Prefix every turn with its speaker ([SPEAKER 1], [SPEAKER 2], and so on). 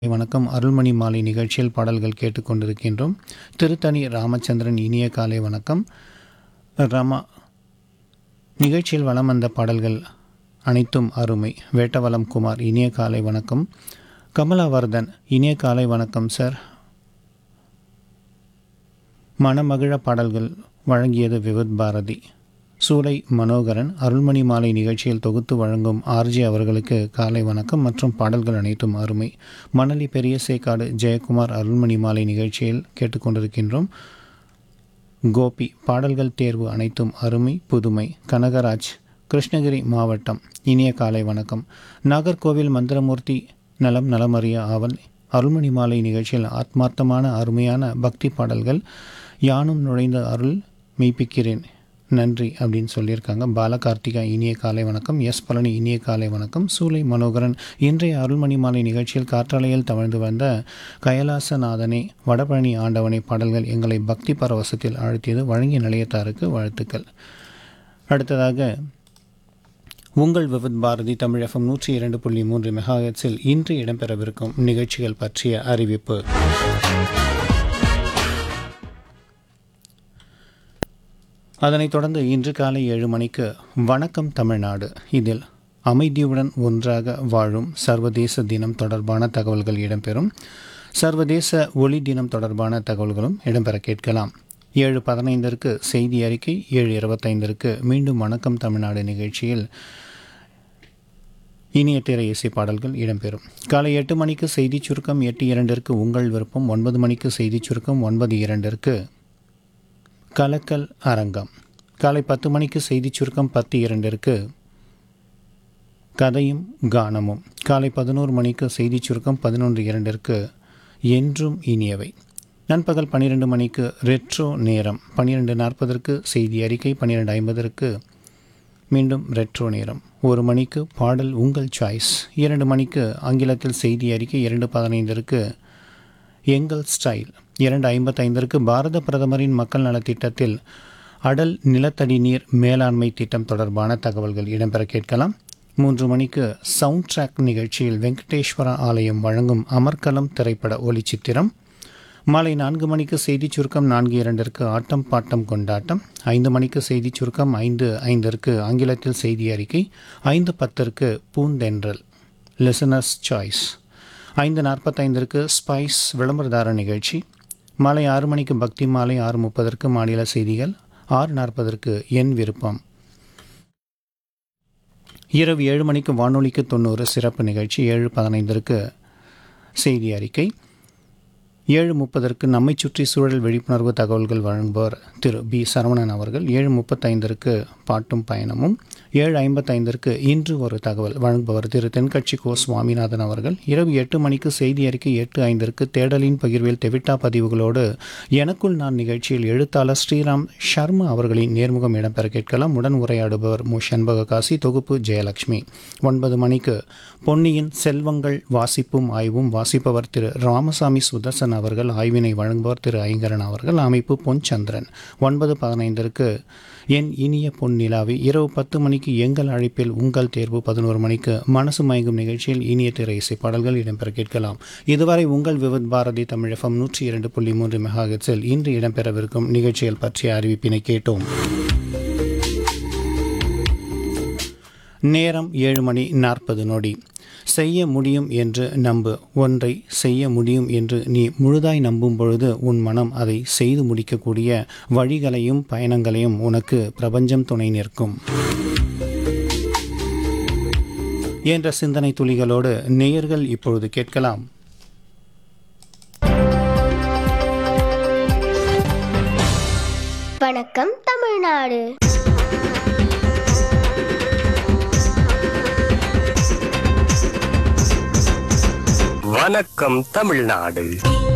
[SPEAKER 1] வணக்கம் அருள்மணி மாலை நிகழ்ச்சியில் பாடல்கள் கேட்டுக்கொண்டிருக்கின்றோம் திருத்தணி ராமச்சந்திரன் இனிய காலை வணக்கம் ரமா நிகழ்ச்சியில் வலம் வந்த பாடல்கள் அனைத்தும் அருமை வேட்டவலம் குமார் இனிய காலை வணக்கம் கமலாவர்தன் இனிய காலை வணக்கம் சார் மனமகிழ பாடல்கள் வழங்கியது விவித் பாரதி சூலை மனோகரன் அருள்மணி மாலை நிகழ்ச்சியில் தொகுத்து வழங்கும் ஆர்ஜி அவர்களுக்கு காலை வணக்கம் மற்றும் பாடல்கள் அனைத்தும் அருமை மணலி பெரிய சேக்காடு ஜெயக்குமார் அருள்மணி மாலை நிகழ்ச்சியில் கேட்டுக்கொண்டிருக்கின்றோம் கோபி பாடல்கள் தேர்வு அனைத்தும் அருமை புதுமை கனகராஜ் கிருஷ்ணகிரி மாவட்டம் இனிய காலை வணக்கம் நாகர்கோவில் மந்திரமூர்த்தி நலம் நலமறிய ஆவல் அருள்மணி மாலை நிகழ்ச்சியில் ஆத்மார்த்தமான அருமையான பக்தி பாடல்கள் யானும் நுழைந்த அருள் மெய்ப்பிக்கிறேன் நன்றி அப்படின்னு சொல்லியிருக்காங்க பாலகார்த்திகா இனிய காலை வணக்கம் எஸ் பழனி இனிய காலை வணக்கம் சூலை மனோகரன் இன்றைய அருள்மணி மாலை நிகழ்ச்சியில் காற்றாலையில் தவழ்ந்து வந்த கைலாசநாதனே வடபழனி ஆண்டவனை பாடல்கள் எங்களை பக்தி பரவசத்தில் ஆழ்த்தியது வழங்கிய நிலையத்தாருக்கு வாழ்த்துக்கள் அடுத்ததாக உங்கள் விவித் பாரதி தமிழ் எஃப்எம் நூற்றி இரண்டு புள்ளி மூன்று மெகாஹெட்ஸில் இன்று இடம்பெறவிருக்கும் நிகழ்ச்சிகள் பற்றிய அறிவிப்பு அதனைத் தொடர்ந்து இன்று காலை ஏழு மணிக்கு வணக்கம் தமிழ்நாடு இதில் அமைதியுடன் ஒன்றாக வாழும் சர்வதேச தினம் தொடர்பான தகவல்கள் இடம்பெறும் சர்வதேச ஒளி தினம் தொடர்பான தகவல்களும் இடம்பெற கேட்கலாம் ஏழு பதினைந்திற்கு செய்தி அறிக்கை ஏழு இருபத்தைந்திற்கு மீண்டும் வணக்கம் தமிழ்நாடு நிகழ்ச்சியில் இனிய திரை இசை பாடல்கள் இடம்பெறும் காலை எட்டு மணிக்கு செய்தி சுருக்கம் எட்டு இரண்டிற்கு உங்கள் விருப்பம் ஒன்பது மணிக்கு செய்தி சுருக்கம் ஒன்பது இரண்டிற்கு கலக்கல் அரங்கம் காலை பத்து மணிக்கு செய்தி சுருக்கம் பத்து இரண்டிற்கு கதையும் கானமும் காலை பதினோரு மணிக்கு செய்தி சுருக்கம் பதினொன்று இரண்டிற்கு என்றும் இனியவை நண்பகல் பன்னிரெண்டு மணிக்கு ரெட்ரோ நேரம் பன்னிரெண்டு நாற்பதற்கு செய்தி அறிக்கை பன்னிரெண்டு ஐம்பதற்கு மீண்டும் ரெட்ரோ நேரம் ஒரு மணிக்கு பாடல் உங்கள் சாய்ஸ் இரண்டு மணிக்கு ஆங்கிலத்தில் செய்தி அறிக்கை இரண்டு பதினைந்திற்கு எங்கள் ஸ்டைல் இரண்டு ஐம்பத்தைந்திற்கு பாரத பிரதமரின் மக்கள் நலத்திட்டத்தில் அடல் நிலத்தடி நீர் மேலாண்மை திட்டம் தொடர்பான தகவல்கள் இடம்பெற கேட்கலாம் மூன்று மணிக்கு சவுண்ட் ட்ராக் நிகழ்ச்சியில் வெங்கடேஸ்வரா ஆலயம் வழங்கும் அமர்கலம் திரைப்பட ஒளிச்சித்திரம் மாலை நான்கு மணிக்கு செய்தி சுருக்கம் நான்கு இரண்டிற்கு ஆட்டம் பாட்டம் கொண்டாட்டம் ஐந்து மணிக்கு செய்தி சுருக்கம் ஐந்து ஐந்திற்கு ஆங்கிலத்தில் செய்தி அறிக்கை ஐந்து பத்திற்கு பூந்தென்றல் லிசனர்ஸ் சாய்ஸ் ஐந்து நாற்பத்தைந்திற்கு ஸ்பைஸ் விளம்பரதார நிகழ்ச்சி மாலை ஆறு மணிக்கு பக்தி மாலை ஆறு முப்பதற்கு மாநில செய்திகள் ஆறு நாற்பதற்கு என் விருப்பம் இரவு ஏழு மணிக்கு வானொலிக்கு தொண்ணூறு சிறப்பு நிகழ்ச்சி ஏழு பதினைந்திற்கு செய்தி அறிக்கை ஏழு முப்பதற்கு நம்மை சுற்றி சூழல் விழிப்புணர்வு தகவல்கள் வழங்குபவர் திரு பி சரவணன் அவர்கள் ஏழு முப்பத்தைந்திற்கு பாட்டும் பயணமும் ஏழு ஐம்பத்தைந்திற்கு இன்று ஒரு தகவல் வழங்குபவர் திரு தென்கட்சி கோ சுவாமிநாதன் அவர்கள் இரவு எட்டு மணிக்கு செய்தி அறிக்கை எட்டு ஐந்திற்கு தேடலின் பகிர்வில் தெவிட்டா பதிவுகளோடு எனக்குள் நான் நிகழ்ச்சியில் எழுத்தாளர் ஸ்ரீராம் சர்மா அவர்களின் நேர்முகம் இடம்பெற கேட்கலாம் உடன் உரையாடுபவர் மு சண்பக காசி தொகுப்பு ஜெயலட்சுமி ஒன்பது மணிக்கு பொன்னியின் செல்வங்கள் வாசிப்பும் ஆய்வும் வாசிப்பவர் திரு ராமசாமி சுதர்சன் அவர்கள் ஆய்வினை வழங்குபவர் திரு ஐங்கரன் அவர்கள் அமைப்பு பொன் சந்திரன் ஒன்பது பதினைந்திற்கு என் இனிய பொன் நிலாவி இரவு பத்து மணிக்கு எங்கள் அழைப்பில் உங்கள் தேர்வு பதினோரு மணிக்கு மனசு மயங்கும் நிகழ்ச்சியில் இனிய திரை இசை பாடல்கள் இடம்பெற கேட்கலாம் இதுவரை உங்கள் விவித் பாரதி தமிழ் எஃப்எம் நூற்றி இரண்டு புள்ளி மூன்று மெகாஹெட்ஸில் இன்று இடம்பெறவிருக்கும் நிகழ்ச்சிகள் பற்றிய அறிவிப்பினை கேட்டோம் நேரம் ஏழு மணி நாற்பது நொடி செய்ய முடியும் என்று நம்பு ஒன்றை செய்ய முடியும் என்று நீ முழுதாய் நம்பும் பொழுது உன் மனம் அதை செய்து முடிக்கக்கூடிய வழிகளையும் பயணங்களையும் உனக்கு பிரபஞ்சம் துணை நிற்கும் என்ற சிந்தனை துளிகளோடு நேயர்கள் இப்பொழுது கேட்கலாம்
[SPEAKER 2] வணக்கம் தமிழ்நாடு
[SPEAKER 3] வணக்கம் தமிழ்நாடு